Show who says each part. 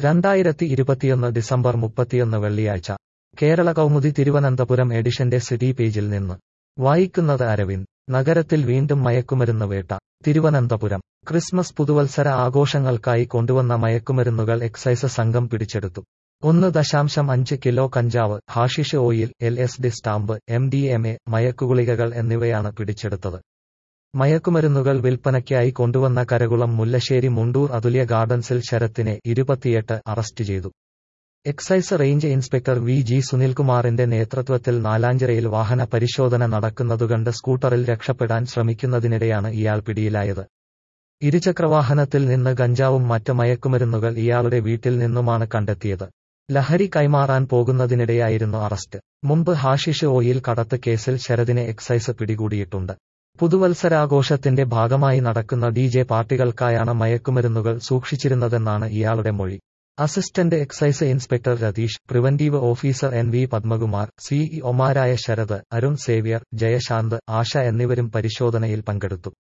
Speaker 1: രണ്ടായിരത്തി ഇരുപത്തിയൊന്ന് ഡിസംബർ മുപ്പത്തിയൊന്ന് വെള്ളിയാഴ്ച കേരള കൗമുദി തിരുവനന്തപുരം എഡിഷന്റെ സിറ്റി പേജിൽ നിന്ന് വായിക്കുന്നത് അരവിന്ദ് നഗരത്തിൽ വീണ്ടും മയക്കുമരുന്ന് വേട്ട തിരുവനന്തപുരം ക്രിസ്മസ് പുതുവത്സര ആഘോഷങ്ങൾക്കായി കൊണ്ടുവന്ന മയക്കുമരുന്നുകൾ എക്സൈസ് സംഘം പിടിച്ചെടുത്തു ഒന്ന് ദശാംശം അഞ്ച് കിലോ കഞ്ചാവ് hashish oil L S D stamp M D M A മയക്കുഗുളികകൾ എന്നിവയാണ് പിടിച്ചെടുത്തത് മയക്കുമരുന്നുകൾ വിൽപ്പനയ്ക്കായി കൊണ്ടുവന്ന കരകുളം മുല്ലശ്ശേരി മുണ്ടൂർ അതുല്യ ഗാർഡൻസിൽ ശരത്തിനെ ഇരുപത്തിയെട്ട് അറസ്റ്റ് ചെയ്തു excise range inspector V G സുനിൽകുമാറിന്റെ നേതൃത്വത്തിൽ നാലാഞ്ചിറയിൽ വാഹന പരിശോധന നടക്കുന്നതുകണ്ട് സ്കൂട്ടറിൽ രക്ഷപ്പെടാൻ ശ്രമിക്കുന്നതിനിടെയാണ് ഇയാൾ പിടിയിലായത് ഇരുചക്രവാഹനത്തിൽ നിന്ന് ഗഞ്ചാവും മറ്റ് മയക്കുമരുന്നുകൾ ഇയാളുടെ വീട്ടിൽ നിന്നുമാണ് കണ്ടെത്തിയത് ലഹരി കൈമാറാൻ പോകുന്നതിനിടെയായിരുന്നു അറസ്റ്റ് മുമ്പ് ഹാഷിഷ് ഓയിൽ കടത്ത് കേസിൽ ശരദിനെ എക്സൈസ് പിടികൂടിയിട്ടുണ്ട് പുതുവത്സരാഘോഷത്തിന്റെ ഭാഗമായി നടക്കുന്ന ഡി ജെ പാർട്ടികൾക്കായാണ് മയക്കുമരുന്നുകൾ സൂക്ഷിച്ചിരുന്നതെന്നാണ് ഇയാളുടെ മൊഴി assistant excise inspector Ratheesh preventive officer N V Padmakumar സിഇഒമാരായ ശരത് അരുൺ സേവ്യർ ജയശാന്ത് ആശ എന്നിവരും പരിശോധനയിൽ പങ്കെടുത്തു